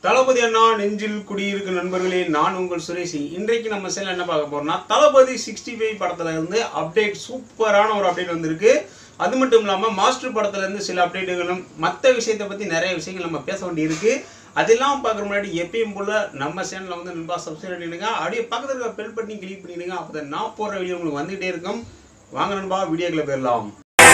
தளபதி அண்ணா நெஞ்சில் குடியிருக்கும் நண்பர்களே நான் உங்கள் சுரேஷி இன்றைக்கு நம்ம சேனல் என்ன பார்க்க போறோம்னா தளபதி சிக்ஸ்டி ஃபைவ் படத்துல இருந்து அப்டேட் சூப்பரான ஒரு அப்டேட் வந்திருக்கு அது மட்டும் இல்லாம மாஸ்டர் படத்துல இருந்து சில அப்டேட்டுகளும் மற்ற விஷயத்தை பத்தி நிறைய விஷயங்கள் நம்ம பேச வேண்டியிருக்கு அதெல்லாம் பார்க்குற முன்னாடி எப்பயும் போல நம்ம சேனல்ல வந்து நண்பா சப்ஸ்கிரைப் பண்ணிடுங்க அப்படியே பக்கத்துல இருக்க பெல் பட்டனி கிளிக் பண்ணிடுங்க அப்பதான் நான் போடுற வீடியோ உங்களுக்கு வந்துகிட்டே இருக்கும் வாங்க நண்பா வீடியோக்குள்ள போயிடலாம்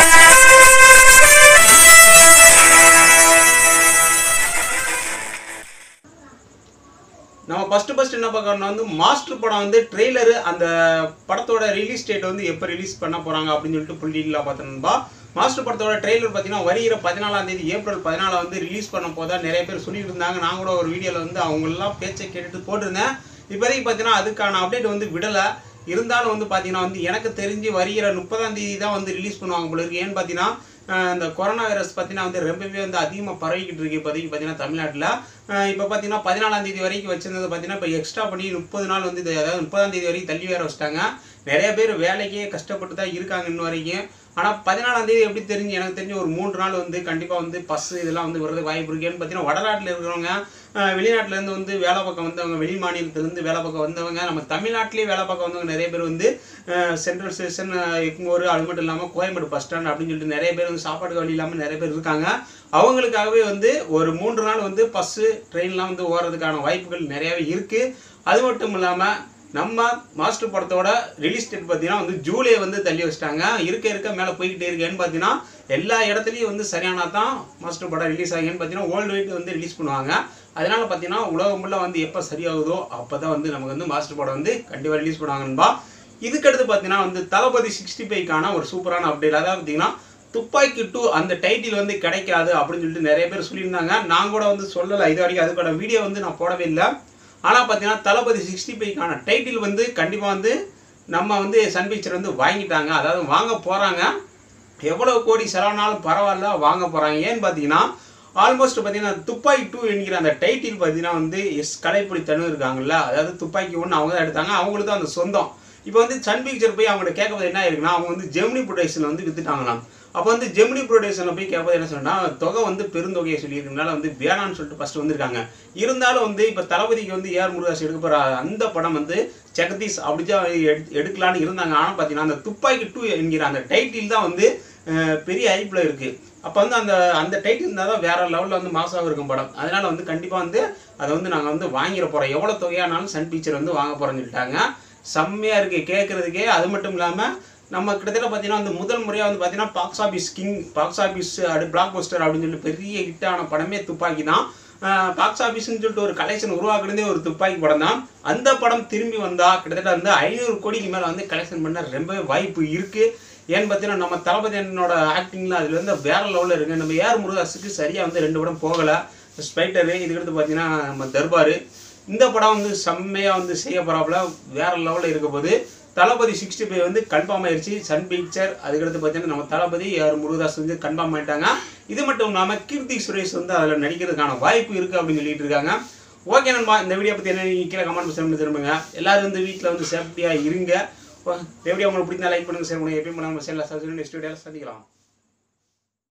நம்ம ஃபர்ஸ்ட் ஃபர்ஸ்ட் என்ன பார்க்கறோம்னா வந்து மாஸ்டர் படம் வந்து ட்ரெய்லரு அந்த படத்தோட ரிலீஸ் டேட் வந்து எப்போ ரிலீஸ் பண்ண போறாங்க அப்படின்னு சொல்லிட்டு புல் டீட்டெயிலாக பார்த்தோம்னா மாஸ்டர் படத்தோட ட்ரெய்லர் பார்த்தீங்கன்னா வருகிற பதினாலாம் தேதி ஏப்ரல் பதினாலு வந்து ரிலீஸ் பண்ண போதா நிறைய பேர் சொல்லிட்டு இருந்தாங்க நான் கூட ஒரு வீடியோவில் வந்து அவங்களெல்லாம் பேச்சை கேட்டுட்டு போட்டிருந்தேன் இப்போதைக்கு பார்த்தீங்கன்னா அதுக்கான அப்டேட் வந்து விடலை இருந்தாலும் வந்து பார்த்தீங்கன்னா வந்து எனக்கு தெரிஞ்சு வருகிற முப்பதாம் தேதி தான் வந்து ரிலீஸ் பண்ணுவாங்க போல இருக்கு ஏன்னு பார்த்தீங்கன்னா அஹ் இந்த கொரோனா வைரஸ் பார்த்தீங்கன்னா வந்து ரொம்பவே வந்து அதிகமாக பரவிக்கிட்டு இருக்கு இப்போதைக்கு பார்த்தீங்கன்னா தமிழ்நாட்டில் இப்போ பார்த்தீங்கன்னா பதினாலாம் தேதி வரைக்கும் வச்சிருந்தது பார்த்தீங்கன்னா இப்போ எக்ஸ்ட்ரா பண்ணி முப்பது நாள் வந்து இது அதாவது முப்பதாம் தேதி வரைக்கும் தள்ளி வேற வச்சிட்டாங்க நிறைய பேர் வேலைக்கே கஷ்டப்பட்டு தான் இருக்காங்க இன்ன வரைக்கும் ஆனால் பதினாலாம் தேதி எப்படி தெரிஞ்சு எனக்கு தெரிஞ்சு ஒரு மூன்று நாள் வந்து கண்டிப்பாக வந்து பஸ் இதெல்லாம் வந்து வரதுக்கு வாய்ப்பு இருக்கு ஏன்னு பார்த்தீங்கன்னா வடநாட்டில் இருக்கிறவங்க அஹ் வெளிநாட்டுல இருந்து வந்து வேலை பார்க்க வந்தவங்க வெளி மாநிலத்திலேருந்து வேலை பார்க்க வந்தவங்க நம்ம தமிழ்நாட்டிலேயே வேலை பார்க்க வந்தவங்க நிறைய பேர் வந்து சென்ட்ரல் ஸ்டேஷன் எக்மோர் அது மட்டும் இல்லாமல் கோயம்பேடு பஸ் ஸ்டாண்ட் அப்படின்னு சொல்லிட்டு நிறைய பேர் வந்து சாப்பாடு வழி இல்லாமல் நிறைய பேர் இருக்காங்க அவங்களுக்காகவே வந்து ஒரு மூன்று நாள் வந்து பஸ்ஸு ட்ரெயின்லாம் வந்து ஓடுறதுக்கான வாய்ப்புகள் நிறையவே இருக்குது அது மட்டும் இல்லாமல் நம்ம மாஸ்டர் படத்தோட ரிலீஸ் டேட் பார்த்தீங்கன்னா வந்து ஜூலை வந்து தள்ளி வச்சிட்டாங்க இருக்க இருக்க மேலே போய்கிட்டே இருக்கேன்னு பார்த்தீங்கன்னா எல்லா இடத்துலையும் வந்து சரியானா தான் மாஸ்டர் படம் ரிலீஸ் ஆகின்னு பார்த்தீங்கன்னா வேர்ல்டு வைட் வந்து ரிலீஸ் பண்ணுவாங்க அதனால பார்த்தீங்கன்னா உலகம் ஃபுல்லாக வந்து எப்போ சரியாகுதோ அப்போ தான் வந்து நமக்கு வந்து மாஸ்டர் படம் வந்து கண்டிப்பாக ரிலீஸ் பண்ணுவாங்கன்பா இதுக்கடுத்து பார்த்தீங்கன்னா வந்து தளபதி சிக்ஸ்டி ஃபைவ்க்கான ஒரு சூப்பரான அப்டேட் அதாவது பார்த்தீங்கன்னா துப்பாக்கி டூ அந்த டைட்டில் வந்து கிடைக்காது அப்படின்னு சொல்லிட்டு நிறைய பேர் சொல்லியிருந்தாங்க நான் கூட வந்து சொல்லலை இது வரைக்கும் அதுக்கான வீடியோ வந்து நான் போடவே இல்லை ஆனால் பார்த்தீங்கன்னா தளபதி சிக்ஸ்டி ஃபைவ்க்கான டைட்டில் வந்து கண்டிப்பாக வந்து நம்ம வந்து சன் பிக்சர் வந்து வாங்கிட்டாங்க அதாவது வாங்க போகிறாங்க எவ்வளவு கோடி செலவானாலும் பரவாயில்ல வாங்க போகிறாங்க ஏன்னு பார்த்தீங்கன்னா ஆல்மோஸ்ட் பார்த்தீங்கன்னா துப்பாக்கி டூ என்கிற அந்த டைட்டில் பார்த்தீங்கன்னா வந்து எஸ் கலைப்புலி தனு இருக்காங்கல்ல அதாவது துப்பாக்கி ஒன்று அவங்க தான் எடுத்தாங்க அவங்களுக்கு தான் அந்த சொந்தம் இப்போ வந்து சன் பிக்சர் போய் அவங்கள்ட்ட கேட்கறது என்ன இருக்குன்னா அவங்க வந்து ஜெமினி ப்ரொடக்ஷன் வந்து வித்துட்டாங்களாம் அப்போ வந்து ஜெமினி ப்ரொடக்ஷனில் போய் கேட்பது என்ன சொன்னா தொகை வந்து பெருந்தொகையை சொல்லியிருக்கனால வந்து வேணான்னு சொல்லிட்டு ஃபர்ஸ்ட் வந்திருக்காங்க இருந்தாலும் வந்து இப்போ தளபதிக்கு வந்து ஏஆர் முருகாஸ் எடுக்க போகிற அந்த படம் வந்து ஜெகதீஷ் அப்படிதான் எடு- எடுக்கலான்னு இருந்தாங்க ஆனால் பார்த்தீங்கன்னா அந்த துப்பாக்கி டூ என்கிற அந்த டைட்டில் தான் வந்து அஹ், பெரிய ஐப்பில் இருக்குது அப்போ வந்து அந்த அந்த டைட்டில் இருந்தால் தான் வேற லெவலில் வந்து மாசாக இருக்கும் படம் அதனால வந்து கண்டிப்பாக வந்து அதை வந்து நாங்கள் வந்து வாங்கிட போகிறோம் எவ்வளோ தொகையானாலும் சன் பிக்சர் வந்து வாங்க போகிறோம்னு சொல்லிட்டாங்க செம்மையாக இருக்குது கேட்குறதுக்கே அது மட்டும் இல்லாமல் நம்ம கிட்டத்தட்ட பார்த்தீங்கன்னா வந்து முதல் முறையாக வந்து பார்த்தீங்கன்னா box office king box office அப்படி பிளாக் போஸ்டர் அப்படின்னு சொல்லி பெரிய ஹிட்டான படமே துப்பாக்கி தான் பாக்ஸ் ஆஃபீஸ்னு சொல்லிட்டு ஒரு கலெக்ஷன் உருவாக்குனதே ஒரு துப்பாக்கி படம் தான் அந்த படம் திரும்பி வந்தால் கிட்டத்தட்ட வந்து ஐநூறு கோடிக்கு மேலே வந்து கலெக்ஷன் பண்ண ரொம்பவே வாய்ப்பு இருக்குது ஏன்னு பார்த்தீங்கன்னா நம்ம தளபதி அண்ணனோட ஆக்டிங்லாம் அதில் வந்து வேற லெவலில் இருக்குது நம்ம ஏஆர் முருகாஸுக்கு சரியாக வந்து ரெண்டு படம் போகலை ஸ்பைட்டரு இதுக்கடுத்து பார்த்தீங்கன்னா நம்ம தர்பார் இந்த படம் வந்து செம்மையாக வந்து செய்ய போகிறாப்புல வேற லெவலில் இருக்க போது தளபதி சிக்ஸ்டி ஃபைவ் வந்து கன்ஃபார்ம் ஆயிடுச்சு சன் பிக்சர் அதுக்கடுத்து பார்த்தீங்கன்னா நம்ம தளபதி யார் முருகதாஸ் வந்து கன்ஃபார்ம் ஆயிட்டாங்க இது மட்டும் இல்லாமல் கீர்த்தி சுரேஷ் வந்து அதில் நடிக்கிறதுக்கான வாய்ப்பு இருக்குது அப்படின்னு சொல்லிட்டு இருக்காங்க ஓகே நண்பா இந்த வீடியோ பற்றி என்ன நீங்கள் கீழே கமெண்ட் பண்ணி திரும்புங்க எல்லாரும் வந்து வீட்டில் வந்து சேஃப்டியாக இருங்க எப்படியும் உங்களுக்கு பிடிச்சா லைக் பண்ணுங்க ஷேர் பண்ணுங்க எப்பயும் நம்ம சேனலில் நெக்ஸ்ட் வீடியோவில் சந்திக்கலாம்